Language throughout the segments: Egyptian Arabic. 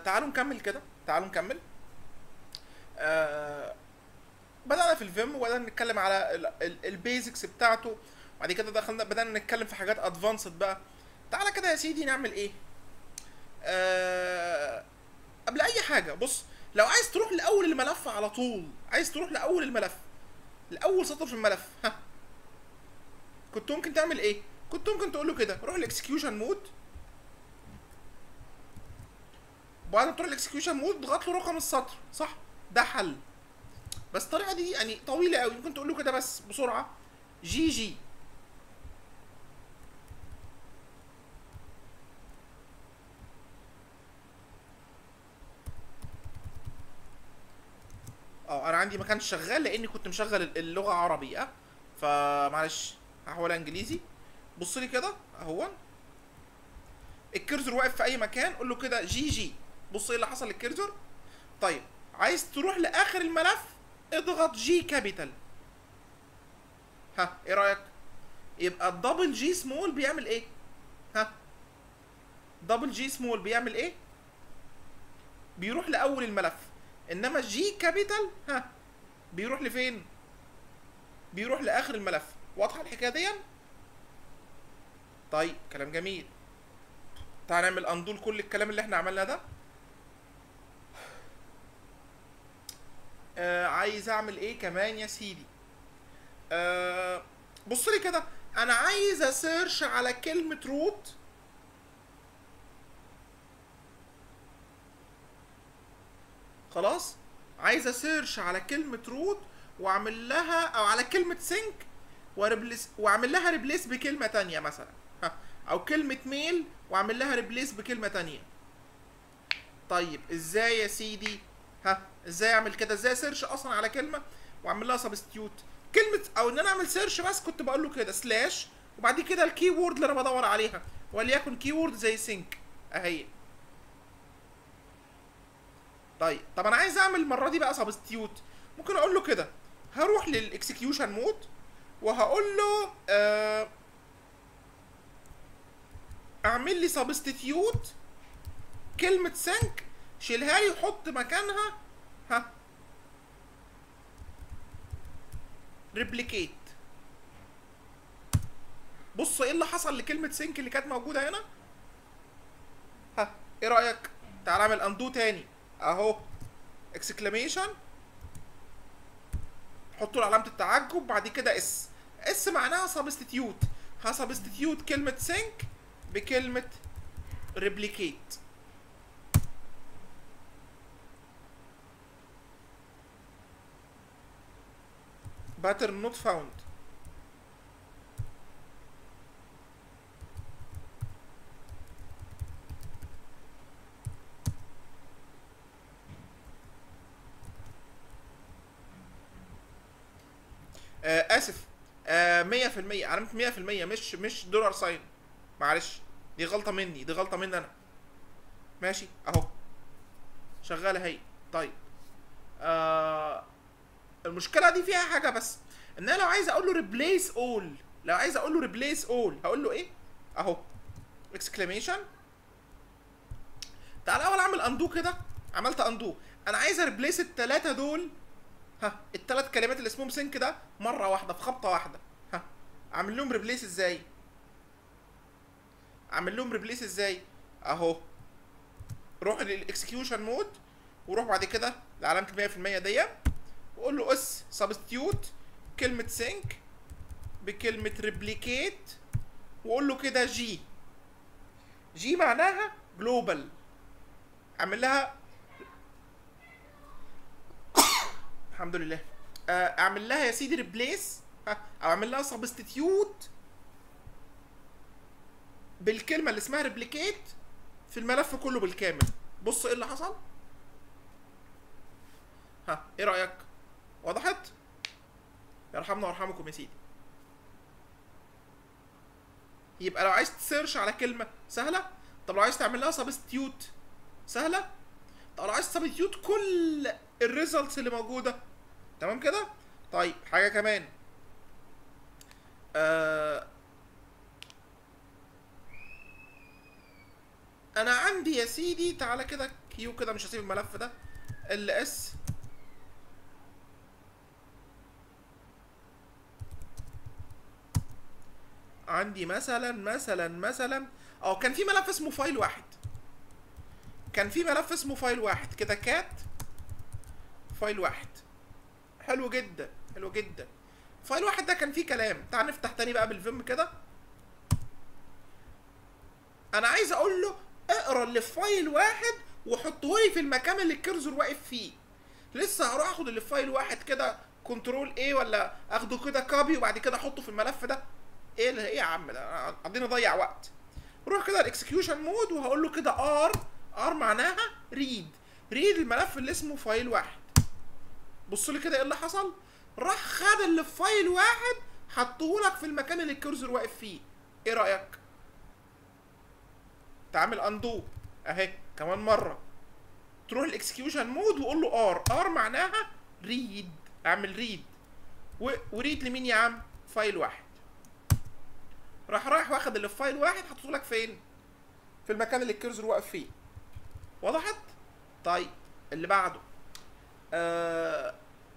تعالوا نكمل كده تعالوا نكمل آه بدأنا في الفيم وبدأنا نتكلم على البيزكس بتاعته وبعد كده دخلنا بدأنا نتكلم في حاجات ادفانسد بقى تعالى كده يا سيدي نعمل ايه آه قبل اي حاجه بص لو عايز تروح لاول الملف على طول عايز تروح لاول الملف لاول سطر في الملف ها كنت ممكن تعمل ايه كنت ممكن تقول له كده روح الاكسكيوشن مود وبعد ما تروح الاكسكيوشن مود ضغط له رقم السطر صح ده حل بس الطريقه دي يعني طويله قوي ممكن تقول له كده بس بسرعه جي جي اه انا عندي ما كانش شغال لاني كنت مشغل اللغه عربي اه فمعلش هحولها انجليزي بص لي كده اهو الكيرزر واقف في اي مكان قول له كده جي جي بص ايه اللي حصل للكيرزر طيب عايز تروح لاخر الملف اضغط جي كابيتال ها ايه رايك يبقى الدبل جي سمول بيعمل ايه ها دبل جي سمول بيعمل ايه بيروح لاول الملف انما جي كابيتال ها بيروح لفين بيروح لاخر الملف واضحه الحكايه دي طيب كلام جميل تعال نعمل اندول كل الكلام اللي احنا عملناه ده آه عايز اعمل ايه كمان يا سيدي آه بص لي كده انا عايز اسيرش على كلمه روت خلاص عايز اسيرش على كلمه روت واعمل لها او على كلمه سينك وريبليس واعمل لها ريبليس بكلمه تانية مثلا ها او كلمه ميل واعمل لها ريبليس بكلمه تانية طيب ازاي يا سيدي ها ازاي اعمل كده ازاي سيرش اصلا على كلمه واعمل لها سبستيوت كلمه او ان انا اعمل سيرش بس كنت بقول له كده سلاش وبعد كده الكي وورد اللي انا بدور عليها وليكن كي وورد زي سينك اهي طيب طب انا عايز اعمل المره دي بقى سبستيوت ممكن اقول له كده هروح للاكسكيوشن مود وهقول له آه اعمل لي سبستيوت كلمه سينك شيلها لي وحط مكانها ها ريبليكيت بص ايه اللي حصل لكلمه سينك اللي كانت موجوده هنا ها ايه رايك تعال اعمل اندو تاني اهو اكسكلاميشن حطوا له علامه التعجب بعد كده اس اس معناها سبستيوت هسبستيوت كلمه سينك بكلمه ريبليكيت pattern not found آه اسف آه 100% علامة 100% مش مش دولار ساين معلش دي غلطة مني دي غلطة مني انا ماشي اهو شغالة اهي طيب آه المشكله دي فيها حاجه بس ان انا لو عايز اقول له ريبليس اول لو عايز اقول له ريبليس اول هقول له ايه اهو اكسكلاميشن تعال اول اعمل اندو كده عملت اندو انا عايز اريبليس الثلاثه دول ها الثلاث كلمات اللي اسمهم سينك ده مره واحده في خبطه واحده ها اعمل لهم ريبليس ازاي اعمل لهم ريبليس ازاي اهو روح للاكسكيوشن مود وروح بعد كده لعلامه ال 100% دي وقول له اس سبستيوت كلمة سينك بكلمة ريبليكيت وقول له كده جي جي معناها جلوبال اعمل لها الحمد لله اعمل لها يا سيدي ريبليس او اعمل لها سبستيوت بالكلمة اللي اسمها ريبليكيت في الملف كله بالكامل بص ايه اللي حصل ها ايه رأيك وضحت يرحمنا ويرحمكم يا سيدي يبقى لو عايز تسيرش على كلمه سهله طب لو عايز تعمل لها سبستيوت سهله طب لو عايز سبستيوت كل الريزلتس اللي موجوده تمام كده طيب حاجه كمان آه انا عندي يا سيدي تعالى كده كيو كده مش هسيب الملف ده ال اس عندي مثلا مثلا مثلا اه كان في ملف اسمه فايل واحد كان في ملف اسمه فايل واحد كده كات فايل واحد حلو جدا حلو جدا فايل واحد ده كان فيه كلام تعال نفتح تاني بقى بالفيم كده انا عايز اقول له اقرا اللي في فايل واحد وحطه لي في المكان اللي الكيرزور واقف فيه لسه هروح اخد اللي في فايل واحد كده كنترول ايه ولا اخده كده كوبي وبعد كده احطه في الملف ده ايه اللي ايه يا عم ده قاعدين نضيع وقت روح كده الاكسكيوشن مود وهقول له كده ار ار معناها ريد ريد الملف اللي اسمه فايل واحد بص لي كده ايه اللي حصل راح خد اللي في فايل واحد حطه لك في المكان اللي الكيرسور واقف فيه ايه رايك تعمل اندو اهي كمان مره تروح الاكسكيوشن مود وقول له ار ار معناها ريد اعمل ريد و... وريد لمين يا عم فايل واحد راح رايح واخد اللي في فايل واحد حطه لك فين في المكان اللي الكيرسور واقف فيه وضحت طيب اللي بعده آه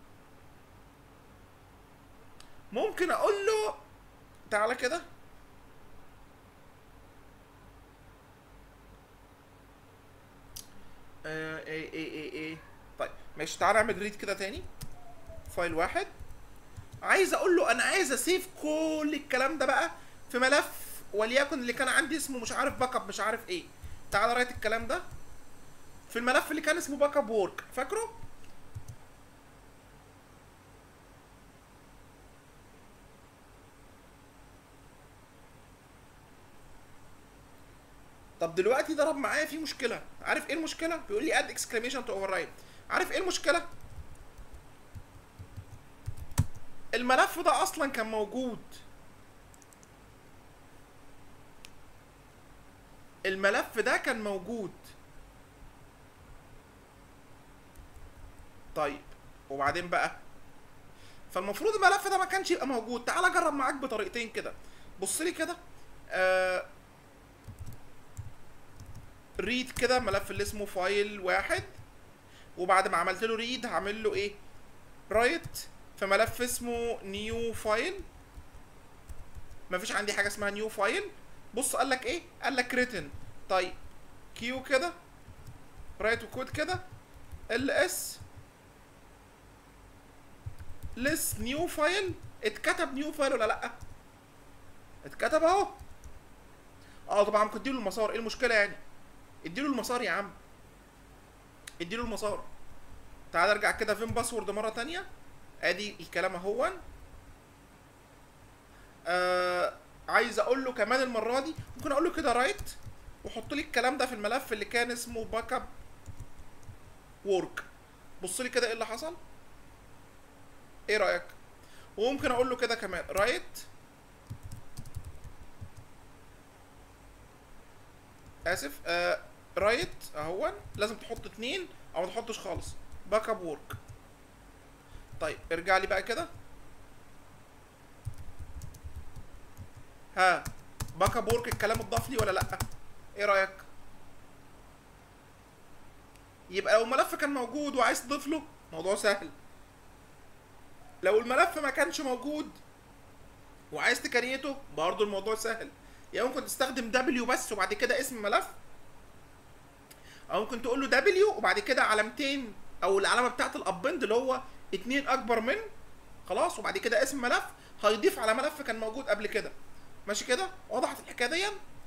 ممكن اقول له تعالى كده آه ايه ايه ايه ايه طيب ماشي تعالى نعمل ريد كده تاني فايل واحد عايز اقول له انا عايز اسيف كل الكلام ده بقى في ملف وليكن اللي كان عندي اسمه مش عارف باك اب مش عارف ايه تعالى رايت الكلام ده في الملف اللي كان اسمه باك اب وورك فاكره طب دلوقتي ضرب معايا في مشكله عارف ايه المشكله بيقول لي اد اكسكليميشن تو اوفر رايت عارف ايه المشكله الملف ده اصلا كان موجود الملف ده كان موجود طيب وبعدين بقى فالمفروض الملف ده ما كانش يبقى موجود تعال اجرب معاك بطريقتين كده بص لي كده آه ريد كده ملف اللي اسمه فايل واحد وبعد ما عملت له ريد هعمل له ايه رايت في ملف اسمه نيو فايل مفيش عندي حاجه اسمها نيو فايل بص قال لك ايه قال لك ريتن طيب كيو كده رايت وكود كده ال اس لس نيو فايل اتكتب نيو فايل ولا لا اتكتب اهو اه طبعا ممكن تديله المسار ايه المشكله يعني اديله المسار يا عم اديله المسار تعال ارجع كده فين باسورد مره تانية ادي الكلام اهو آه عايز اقول له كمان المره دي ممكن اقول له كده رايت وحط لي الكلام ده في الملف اللي كان اسمه باك اب وورك بص لي كده ايه اللي حصل ايه رايك وممكن اقول له كده كمان رايت اسف آه رايت اهو لازم تحط اتنين او ما تحطش خالص باك اب وورك طيب ارجع لي بقى كده ها باك اب وورك الكلام اتضاف لي ولا لا ايه رايك يبقى لو الملف كان موجود وعايز تضيف له موضوع سهل لو الملف ما كانش موجود وعايز تكريته برضه الموضوع سهل يعني ممكن تستخدم دبليو بس وبعد كده اسم ملف او ممكن تقول له دبليو وبعد كده علامتين او العلامه بتاعت الابند اللي هو اتنين اكبر من خلاص وبعد كده اسم ملف هيضيف على ملف كان موجود قبل كده ماشي كده وضحت الحكايه دي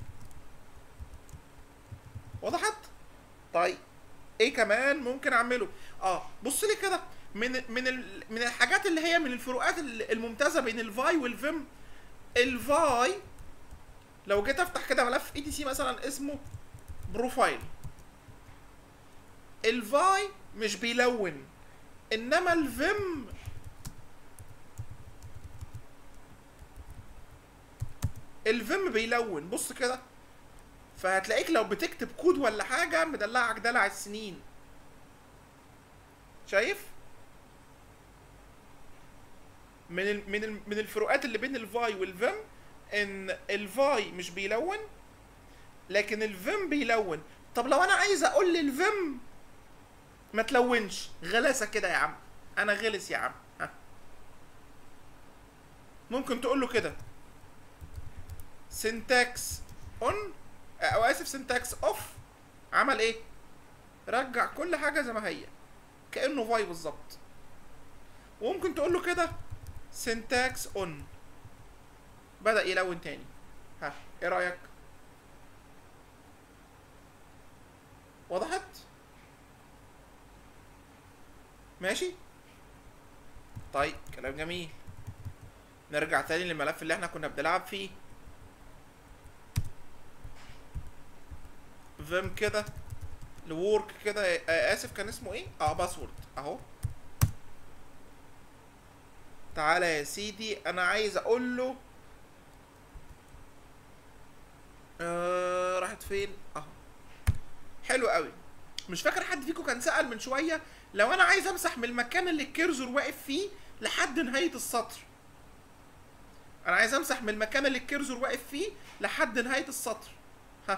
وضحت طيب ايه كمان ممكن اعمله اه بص لي كده من من ال- من الحاجات اللي هي من الفروقات ال- الممتازه بين الفاي والفيم الفاي لو جيت افتح كده ملف اي تي سي مثلا اسمه بروفايل الفاي مش بيلون انما الفيم الفيم بيلون بص كده فهتلاقيك لو بتكتب كود ولا حاجه مدلعك دلع السنين شايف من ال من ال من الفروقات اللي بين الفاي والفيم ان الفاي مش بيلون لكن الفيم بيلون طب لو انا عايز اقول للفيم ما تلونش غلاسه كده يا عم انا غلس يا عم ها. ممكن تقول له كده سنتاكس اون او اسف سنتاكس اوف عمل ايه رجع كل حاجه زي ما هي كانه فاي بالظبط وممكن تقول له كده سنتاكس اون بدا يلون تاني ها ايه رايك وضحت ماشي طيب كلام جميل نرجع تاني للملف اللي احنا كنا بنلعب فيه فيم كده لورك كده آه، اسف كان اسمه ايه اه باسورد اهو تعالى يا سيدي انا عايز اقول له آه راحت فين اهو حلو قوي مش فاكر حد فيكم كان سأل من شوية لو انا عايز امسح من المكان اللي الكيرزور واقف فيه لحد نهاية السطر انا عايز امسح من المكان اللي الكيرزور واقف فيه لحد نهاية السطر ها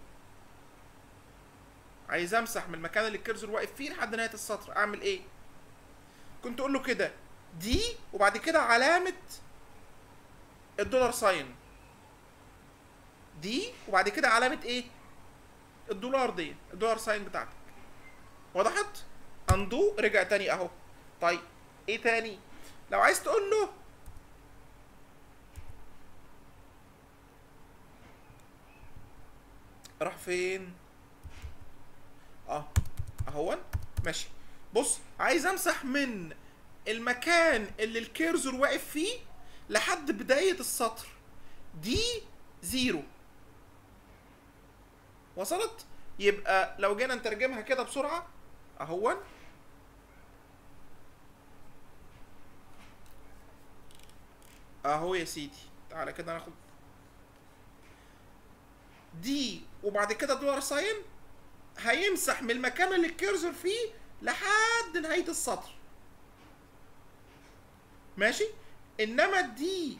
عايز امسح من المكان اللي الكيرزور واقف فيه لحد نهاية السطر اعمل ايه كنت اقول له كده دي وبعد كده علامة الدولار ساين دي وبعد كده علامة ايه الدولار دي الدولار ساين بتاعتك وضحت اندو رجع تاني اهو طيب ايه تاني لو عايز تقول له راح فين اه اهون ماشي بص عايز امسح من المكان اللي الكيرزور واقف فيه لحد بداية السطر دي زيرو وصلت يبقى لو جينا نترجمها كده بسرعة اهون اهو يا سيدي تعالى كده ناخد دي وبعد كده دولار ساين هيمسح من المكان اللي الكيرزور فيه لحد نهاية السطر ماشي انما دي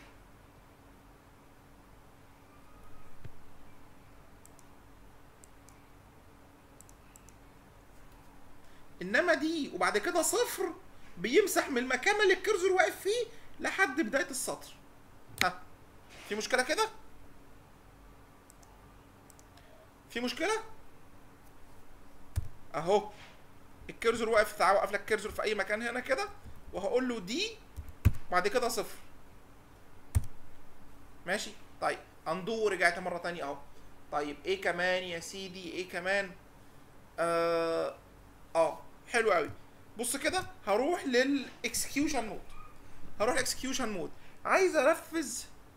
انما دي وبعد كده صفر بيمسح من المكان اللي الكيرزور واقف فيه لحد بداية السطر ها في مشكلة كده في مشكلة اهو الكيرزور واقف تعالى اوقف لك كيرزور في اي مكان هنا كده وهقول له دي بعد كده صفر ماشي طيب اندو رجعت مره تانية اهو طيب ايه كمان يا سيدي ايه كمان اه, آه. حلو قوي بص كده هروح للاكسكيوشن مود هروح الاكسكيوشن مود عايز انفذ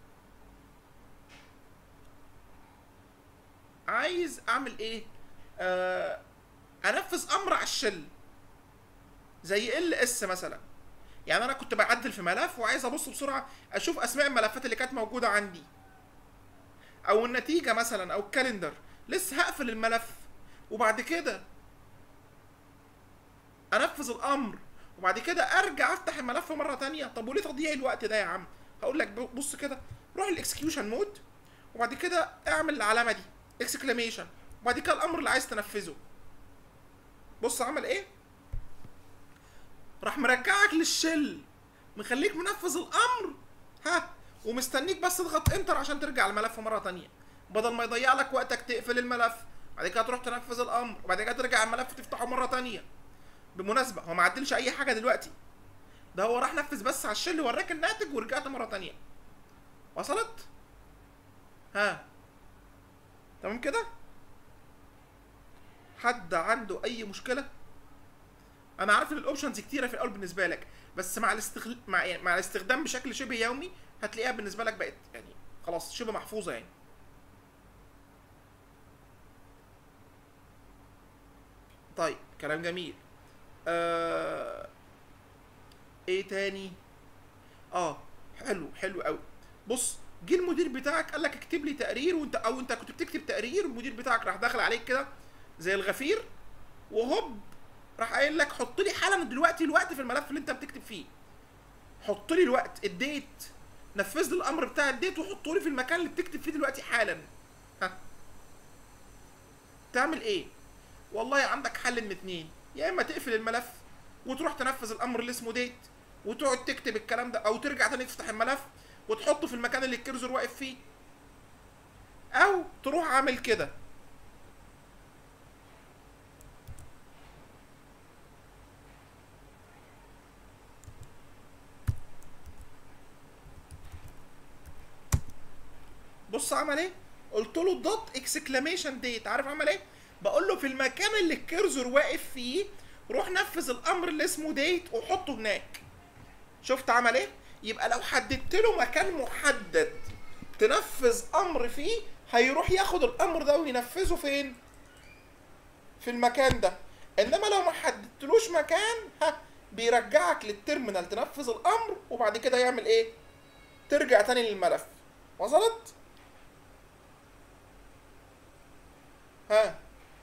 عايز اعمل ايه آه انفذ امر على الشل زي ال اس مثلا يعني انا كنت بعدل في ملف وعايز ابص بسرعه اشوف اسماء الملفات اللي كانت موجوده عندي او النتيجه مثلا او الكالندر لسه هقفل الملف وبعد كده انفذ الامر وبعد كده ارجع افتح الملف مره تانية طب وليه تضييع الوقت ده يا عم هقول لك بص كده روح الاكسكيوشن مود وبعد كده اعمل العلامه دي اكسكليميشن وبعد كده الامر اللي عايز تنفذه بص عمل ايه راح مرجعك للشل مخليك منفذ الامر ها ومستنيك بس تضغط انتر عشان ترجع الملف مره تانية بدل ما يضيع لك وقتك تقفل الملف بعد كده تروح تنفذ الامر وبعد كده ترجع الملف تفتحه مره تانية بالمناسبه هو ما عدلش اي حاجه دلوقتي ده هو راح نفذ بس على الشل وراك الناتج ورجعت مره تانية وصلت ها تمام كده حد عنده اي مشكله انا عارف ان الاوبشنز كتيره في الاول بالنسبه لك بس مع الاستغل... مع يعني مع الاستخدام بشكل شبه يومي هتلاقيها بالنسبه لك بقت يعني خلاص شبه محفوظه يعني طيب كلام جميل آه... ايه تاني اه حلو حلو قوي بص جه المدير بتاعك قال لك اكتب لي تقرير وانت او انت كنت بتكتب تقرير المدير بتاعك راح داخل عليك كده زي الغفير وهوب راح قايل لك حط لي حالا دلوقتي الوقت في الملف اللي انت بتكتب فيه حط لي الوقت الديت نفذ لي الامر بتاع الديت وحطه لي في المكان اللي بتكتب فيه دلوقتي حالا ها تعمل ايه والله عندك حل من اتنين يا اما تقفل الملف وتروح تنفذ الامر اللي اسمه ديت وتقعد تكتب الكلام ده او ترجع تاني تفتح الملف وتحطه في المكان اللي الكيرزر واقف فيه او تروح عامل كده بص عمل ايه قلت له دوت اكسكلاميشن ديت عارف عمل ايه بقول له في المكان اللي الكيرزر واقف فيه روح نفذ الامر اللي اسمه ديت وحطه هناك شفت عمل ايه يبقى لو حددت له مكان محدد تنفذ امر فيه هيروح ياخد الامر ده وينفذه فين في المكان ده انما لو ما حددتلوش مكان ها بيرجعك للتيرمينال تنفذ الامر وبعد كده يعمل ايه ترجع تاني للملف وصلت ها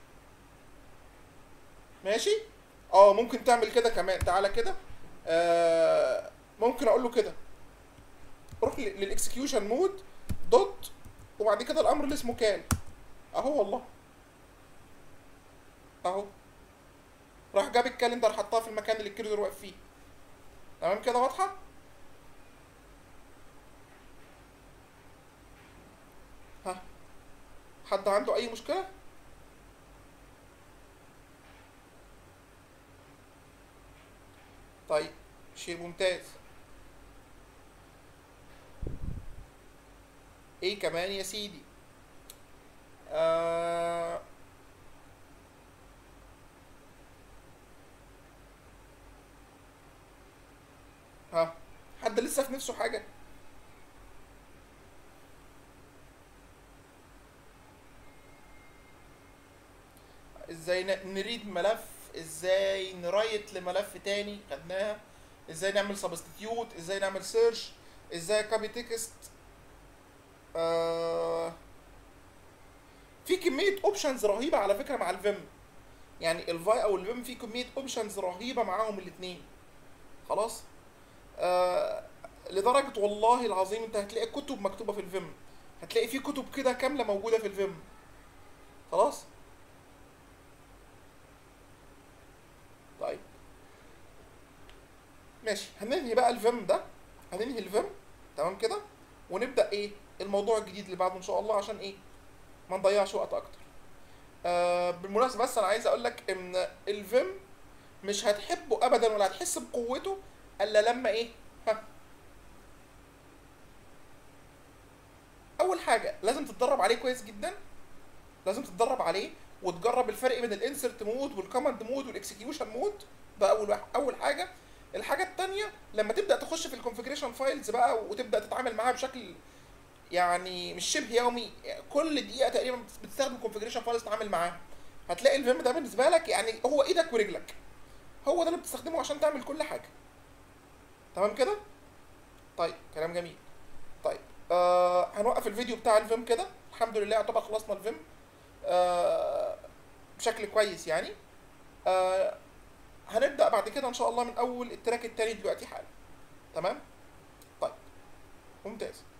ماشي اه ممكن تعمل كده كمان تعالى كده آه ممكن اقول له كده روح للاكسكيوشن مود دوت وبعد كده الامر اللي اسمه كان اهو والله اهو راح جاب الكالندر حطها في المكان اللي الكيرزر واقف فيه تمام كده واضحه ها حد عنده اي مشكله طيب شيء ممتاز ايه كمان يا سيدي آه ها حد لسه في نفسه حاجه ازاي ن- نريد ملف ازاي نرايت لملف تاني خدناها ازاي نعمل سبستيتيوت ازاي نعمل سيرش ازاي كوبي تكست آه في كمية اوبشنز رهيبة على فكرة مع الفيم يعني الفاي او الفيم في كمية اوبشنز رهيبة معاهم الاتنين خلاص آه لدرجة والله العظيم انت هتلاقي كتب مكتوبة في الفيم هتلاقي في كتب كده كاملة موجودة في الفيم خلاص طيب ماشي هننهي بقى الفيم ده هننهي الفيم تمام كده ونبدا ايه الموضوع الجديد اللي بعده ان شاء الله عشان ايه ما نضيعش وقت اكتر آه بالمناسبه بس انا عايز اقول لك ان الفيم مش هتحبه ابدا ولا هتحس بقوته الا لما ايه ها اول حاجه لازم تتدرب عليه كويس جدا لازم تتدرب عليه وتجرب الفرق بين الانسرت مود والكوماند مود والاكسكيوشن مود ده اول واحد اول حاجه الحاجه الثانيه لما تبدا تخش في الكونفيجريشن فايلز بقى وتبدا تتعامل معاها بشكل يعني مش شبه يومي كل دقيقه تقريبا بتستخدم كونفيجريشن فايلز تتعامل معاها هتلاقي الفيم ده بالنسبه لك يعني هو ايدك ورجلك هو ده اللي بتستخدمه عشان تعمل كل حاجه تمام كده طيب كلام جميل طيب آه هنوقف الفيديو بتاع الفيم كده الحمد لله يعتبر خلصنا الفيم آه بشكل كويس يعني آه هنبدا بعد كده ان شاء الله من اول التراك التاني دلوقتي حالا تمام طيب ممتاز